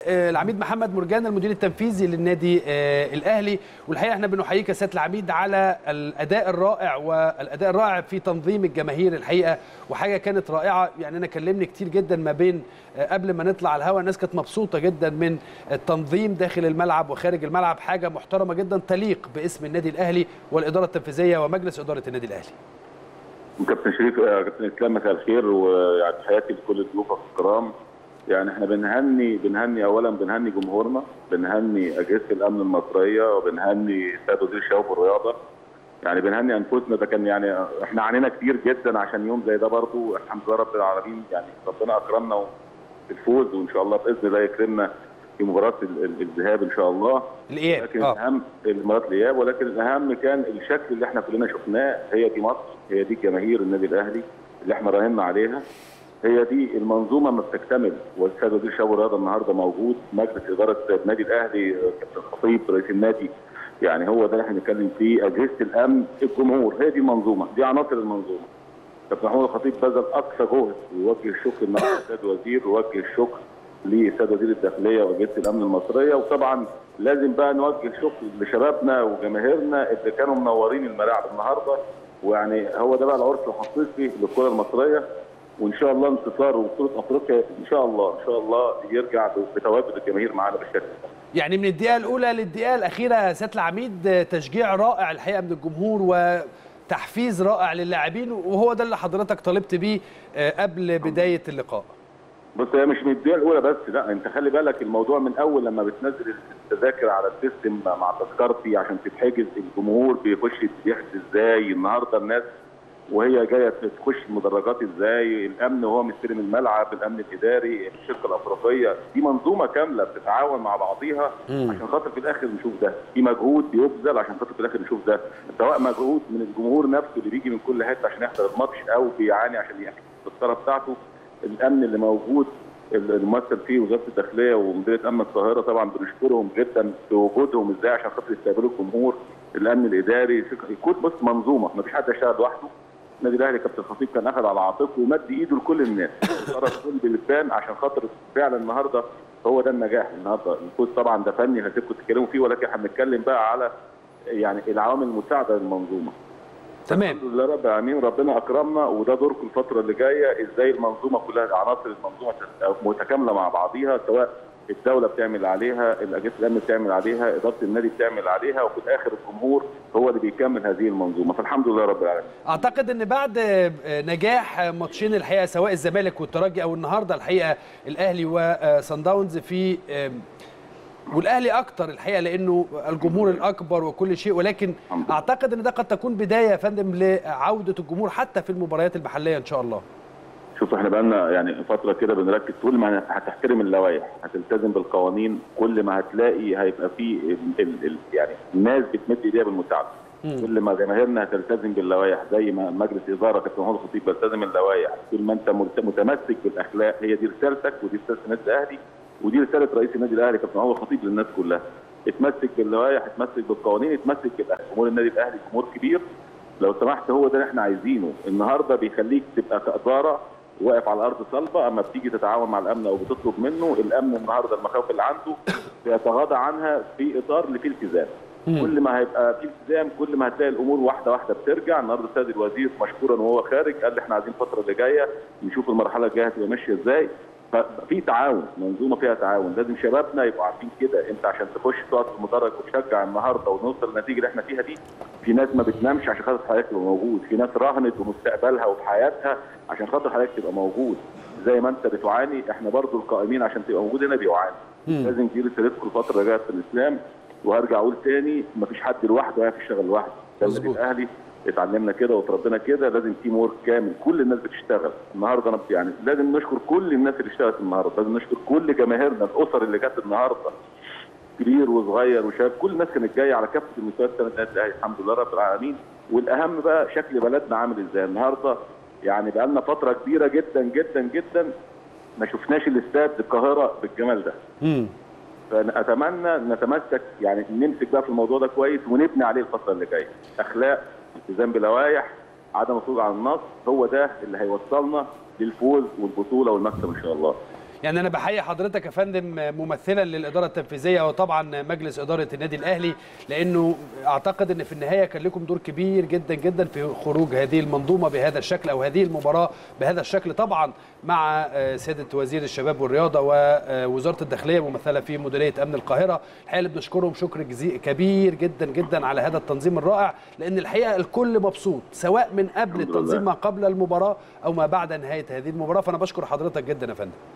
العميد محمد مرجان المدير التنفيذي للنادي الاهلي والحقيقه احنا بنحييك يا سياده العميد على الاداء الرائع والاداء الرائع في تنظيم الجماهير الحقيقه وحاجه كانت رائعه يعني انا كلمني كتير جدا ما بين قبل ما نطلع على الهواء الناس كانت مبسوطه جدا من التنظيم داخل الملعب وخارج الملعب حاجه محترمه جدا تليق باسم النادي الاهلي والاداره التنفيذيه ومجلس اداره النادي الاهلي كابتن شريف كابتن اسلام مساء الخير ويعني تحياتي لكل الضيوف الكرام يعني احنا بنهني بنهني اولا بنهني جمهورنا بنهني اجهزه الامن المصريه وبنهني سيد وزير الشباب والرياضه يعني بنهني انفسنا ده كان يعني احنا عانينا كتير جدا عشان يوم زي ده برضه الحمد لله رب العالمين يعني ربنا اكرمنا بالفوز وان شاء الله باذن الله يكرمنا في مباراه الذهاب ان شاء الله الاياب لكن آه. الاهم مباراه الاياب ولكن الاهم كان الشكل اللي احنا كلنا شفناه هي دي مصر هي دي جماهير النادي الاهلي اللي احنا راهنا عليها هي دي المنظومه ما بتكتمل والسيد وزير الشباب والرياضه النهارده موجود مجلس اداره النادي الاهلي كابتن خطيب رئيس النادي يعني هو ده اللي احنا بنتكلم فيه اجهزه الامن الجمهور هي دي المنظومه دي عناصر المنظومه كابتن محمود الخطيب بذل اقصى جهد ويوجه الشكر النهارده للسيد وزير ويوجه الشكر للسيد وزير الداخليه واجهزه الامن المصريه وطبعا لازم بقى نوجه شكر لشبابنا وجماهيرنا اللي كانوا منورين الملاعب النهارده ويعني هو ده بقى العرس الحقيقي للكره المصريه وان شاء الله انتصار وبطوله افريقيا ان شاء الله ان شاء الله يرجع بتواجد الجماهير معانا بالشكل ده. يعني من الدقيقه الاولى للدقيقه الاخيره سياده العميد تشجيع رائع الحقيقه من الجمهور وتحفيز رائع للاعبين وهو ده اللي حضرتك طالبت بيه قبل بدايه اللقاء. بص هي مش من الدقيقه الاولى بس لا انت خلي بالك الموضوع من اول لما بتنزل التذاكر على السيستم مع تذكرتي عشان تتحجز الجمهور بيخش بيحجز ازاي النهارده الناس وهي جايه تخش المدرجات ازاي الامن وهو مستلم الملعب الامن الاداري الشركه الافريقيه دي منظومه كامله بتتعاون مع بعضيها عشان خاطر في الاخر نشوف ده في مجهود بيبذل عشان خاطر في الاخر نشوف ده سواء مجهود من الجمهور نفسه اللي بيجي من كل حته عشان يحضر الماتش او بيعاني عشان يحجز التذكره بتاعته الامن اللي موجود الممثل فيه وزاره الداخليه ومديريه امن القاهره طبعا بنشكرهم جدا في وجودهم ازاي عشان خاطر يستقبلوا الجمهور الامن الاداري يكون بص منظومه ما فيش حد يشتغل لوحده النادي الاهلي كابتن خطيب كان اخذ على عاتقه ومد ايده لكل الناس صرف كل باللسان عشان خاطر فعلا النهارده هو ده النجاح النهارده الفوز طبعا ده فني هسيبكم تتكلموا فيه ولكن احنا بنتكلم بقى على يعني العوامل المساعده للمنظومه تمام الحمد لله رب العالمين ربنا اكرمنا وده دوركم الفتره اللي جايه ازاي المنظومه كلها عناصر المنظومه متكامله مع بعضيها سواء الدوله بتعمل عليها الاجهزه الامن بتعمل عليها اداره النادي بتعمل عليها وفي الاخر الجمهور هو اللي بيكمل هذه المنظومه فالحمد لله رب العالمين اعتقد ان بعد نجاح ماتشين الحقيقه سواء الزمالك والترجي او النهارده الحقيقه الاهلي وصن داونز في والاهلي اكتر الحقيقه لانه الجمهور الاكبر وكل شيء ولكن اعتقد ان ده قد تكون بدايه يا فندم لعوده الجمهور حتى في المباريات المحليه ان شاء الله شوف احنا بقالنا يعني فتره كده بنركز طول ما هتحترم اللوائح هتلتزم بالقوانين كل ما هتلاقي هيبقى في ال ال يعني الناس بتمد ايديها بالمساعده كل ما جماهيرنا هتلتزم باللوائح زي ما مجلس اداره كابتن محمود الخطيب بيلتزم اللوائح طول ما انت متمسك بالاخلاق هي دي رسالتك ودي رساله النادي الاهلي ودي رساله رئيس النادي الاهلي كابتن محمود الخطيب للناس كلها اتمسك باللوائح اتمسك بالقوانين اتمسك بالاهلي جمهور النادي الاهلي جمهور كبير لو سمحت هو ده اللي احنا عايزينه النهارده بيخليك تبقى كاداره واقف على الارض صلبه اما بتيجي تتعاون مع الامن او بتطلب منه الامن النهارده المخاوف اللي عنده بيتغاضى عنها في اطار اللي فيه التزام كل ما هيبقى في التزام كل ما هتلاقي الامور واحده واحده بترجع النهارده السيد الوزير مشكورا وهو خارج قال لي احنا عايزين الفتره اللي جايه نشوف المرحله الجايه هتبقى ماشيه ازاي ففي تعاون منظومه فيها تعاون لازم شبابنا يبقوا عارفين كده انت عشان تخش تقعد في المدرج وتشجع النهارده ونوصل للنتيجه اللي احنا فيها دي في ناس ما بتنامش عشان خاطر حضرتك تبقى موجود في ناس راهنت بمستقبلها وبحياتها عشان خاطر حضرتك تبقى موجود زي ما انت بتعاني احنا برضو القائمين عشان تبقى موجود هنا بيعاني لازم دي رسالتكم الفتره اللي جايه في الاسلام وهرجع اقول تاني مفيش حد لوحده هيعرف يشتغل لوحده ده النادي الاهلي اتعلمنا كده وتربينا كده لازم تيم وورك كامل كل الناس بتشتغل النهارده انا يعني لازم نشكر كل الناس اللي اشتغلت النهارده لازم نشكر كل جماهيرنا الاسر اللي جت النهارده كبير وصغير وشاب كل الناس كانت جايه على كافه المستويات السنه النادي الاهلي الحمد لله رب العالمين والاهم بقى شكل بلدنا عامل ازاي النهارده يعني بقى لنا فتره كبيره جدا جدا جدا ما شفناش الاستاد القاهره بالجمال ده امم فاتمنى نتمسك يعني نمسك بقى في الموضوع ده كويس ونبني عليه الفتره اللي جايه اخلاق التزام بلوائح عدم الخروج عن النص هو ده اللي هيوصلنا للفوز والبطوله والمكسب ان شاء الله يعني انا بحيي حضرتك يا فندم ممثلا للاداره التنفيذيه وطبعا مجلس اداره النادي الاهلي لانه اعتقد ان في النهايه كان لكم دور كبير جدا جدا في خروج هذه المنظومه بهذا الشكل او هذه المباراه بهذا الشكل طبعا مع سياده وزير الشباب والرياضه ووزاره الداخليه ممثله في مديريه امن القاهره الحقيقه اللي بنشكرهم شكر كبير جدا جدا على هذا التنظيم الرائع لان الحقيقه الكل مبسوط سواء من قبل التنظيم ما قبل المباراه او ما بعد نهايه هذه المباراه فانا بشكر حضرتك جدا يا فندم